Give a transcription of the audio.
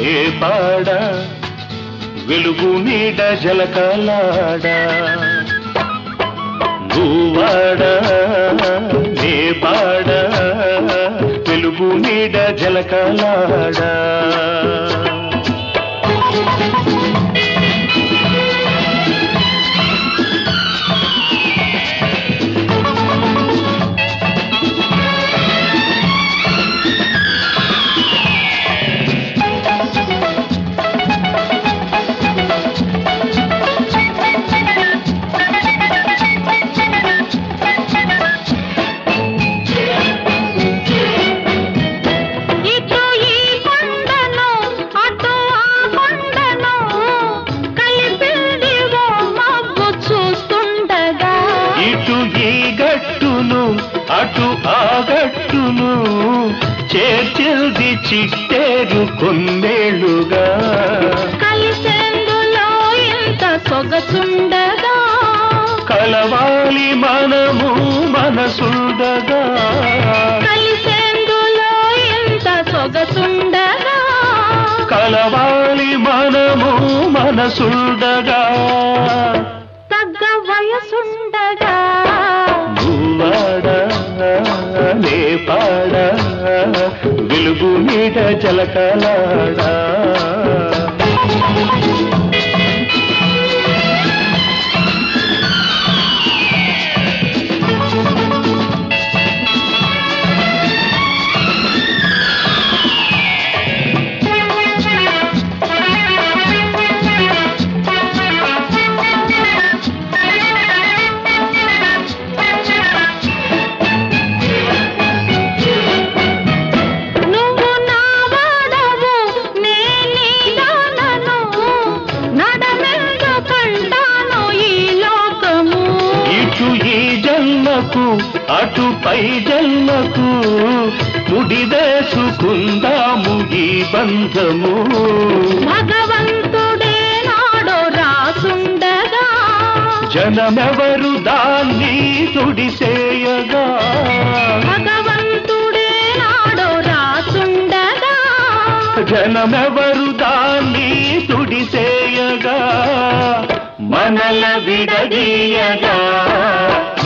నే పాడ వెలుగు నీడ జలకాలాడా నువ్వాడా నే పాడ వెలుగు నీడ జలకాలాడా ఇటు ఈ కొండను అటు ఆ కొండను కలిపింది ఓ మబ్బు చూస్తుండగా ఇటు ఈ గట్టును అటు ఆ గట్టును చేర్చిల్ది చిట్టేరు కొన్నేళ్లుగా కలిసేందులో ఇంత సొగసుండగా కలవాలి మనము మనసుండగా కలిసేందులో ఇంత సొగసుండగా కలవాలి మనము మనసుండగా తగ్గ వయసుండగా నువ్వాడా నే పాడా వెలుగు నీడ జలకలాడా నువ్వు నా వాడవు నే నీ దానను నడమెందుకంటాను ఈ లోకము ఇటు ఈ జన్మకు అటు పై జన్మకు ముడివేసుకుందాము ఈ బంధము భగవంతుడే నాడో రాసుండగా జనమెవరు దాన్ని తుడిసేయగా భగవంతుడే నాడో రాసుండగా జనమెవరు దాన్ని తుడిసేయగా మనల విడదీయగా